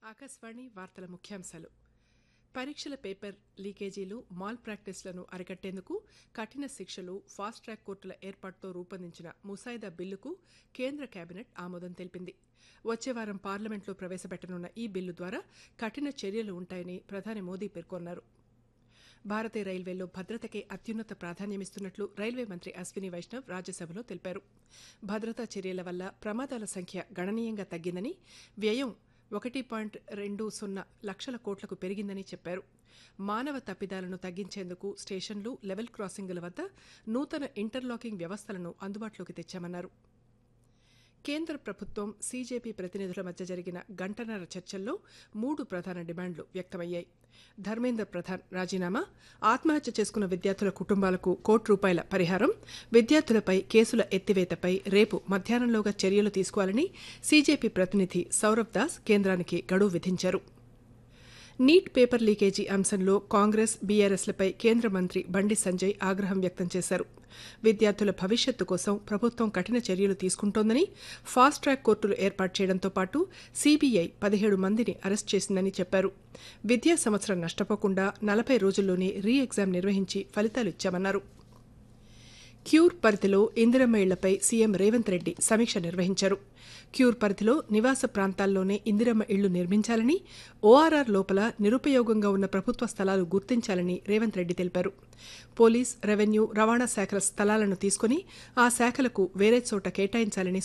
ఆకాశవాణి వార్తల ముఖ్యాంశాలు పరీక్షల పేపర్ లీకేజీలు మాల్ ప్రాక్టీస్లను అరికట్టేందుకు కఠిన శిక్షలు ఫాస్ట్ ట్రాక్ కోర్టుల ఏర్పాటుతో రూపొందించిన ముసాయిదా బిల్లుకు కేంద్ర కేబినెట్ ఆమోదం తెలిపింది వచ్చే వారం పార్లమెంట్లో ప్రవేశపెట్టనున్న ఈ బిల్లు ద్వారా కఠిన చర్యలు ఉంటాయని ప్రధాని మోదీ పేర్కొన్నారు భారతీయ రైల్వేలో భద్రతకే అత్యున్నత ప్రాధాన్యమిస్తున్నట్లు రైల్వే మంత్రి అశ్విని వైష్ణవ్ రాజ్యసభలో తెలిపారు భద్రతా చర్యల వల్ల ప్రమాదాల సంఖ్య గణనీయంగా తగ్గిందని వ్యయం ఒకటి పాయింట్ రెండు సున్నా లక్షల కోట్లకు పెరిగిందని చెప్పారు మానవ తప్పిదాలను తగ్గించేందుకు స్టేషన్లు లెవెల్ క్రాసింగుల వద్ద నూతన ఇంటర్లాకింగ్ వ్యవస్థలను అందుబాటులోకి తెచ్చామన్నారు కేంద్ర ప్రభుత్వం సీజేపీ ప్రతినిధుల మధ్య జరిగిన గంటన్నర చర్చల్లో మూడు ప్రధాన డిమాండ్లు వ్యక్తమయ్యాయి ధర్మేంద్ర ప్రధాన్ రాజీనామా ఆత్మహత్య చేసుకున్న విద్యార్థుల కుటుంబాలకు కోటి రూపాయల పరిహారం విద్యార్థులపై కేసుల ఎత్తివేతపై రేపు మధ్యాహ్నంలోగా చర్యలు తీసుకోవాలని సీజేపీ ప్రతినిధి సౌరవ్ దాస్ కేంద్రానికి గడువు విధించారు నీట్ పేపర్ లీకేజీ అంశంలో కాంగ్రెస్ బీఆర్ఎస్లపై కేంద్ర మంత్రి బండి సంజయ్ ఆగ్రహం వ్యక్తం చేశారు విద్యార్థుల భవిష్యత్తు కోసం ప్రభుత్వం కఠిన చర్యలు తీసుకుంటోందని ఫాస్ట్ ట్రాక్ కోర్టులు ఏర్పాటు చేయడంతో పాటు సీబీఐ పదిహేడు మందిని అరెస్ట్ చేసిందని చెప్పారు విద్యా సంవత్సరం నష్టపోకుండా నలభై రోజుల్లోనే రీ ఎగ్జామ్ నిర్వహించి ఫలితాలు ఇచ్చామన్నారు క్యూర్ పరిధిలో ఇందిరమ్మ ఇళ్లపై సీఎం రేవంత్ రెడ్డి సమీక్ష నిర్వహించారు క్యూర్ పరిధిలో నివాస ప్రాంతాల్లోనే ఇందిరమ్మ ఇళ్లు నిర్మించాలని ఓఆర్ఆర్ లోపల నిరుపయోగంగా ఉన్న ప్రభుత్వ స్థలాలు గుర్తించాలని రేవంత్ రెడ్డి తెలిపారు పోలీస్ రెవెన్యూ రవాణా శాఖల స్థలాలను తీసుకుని ఆ శాఖలకు వేరే చోట కేటాయించాలని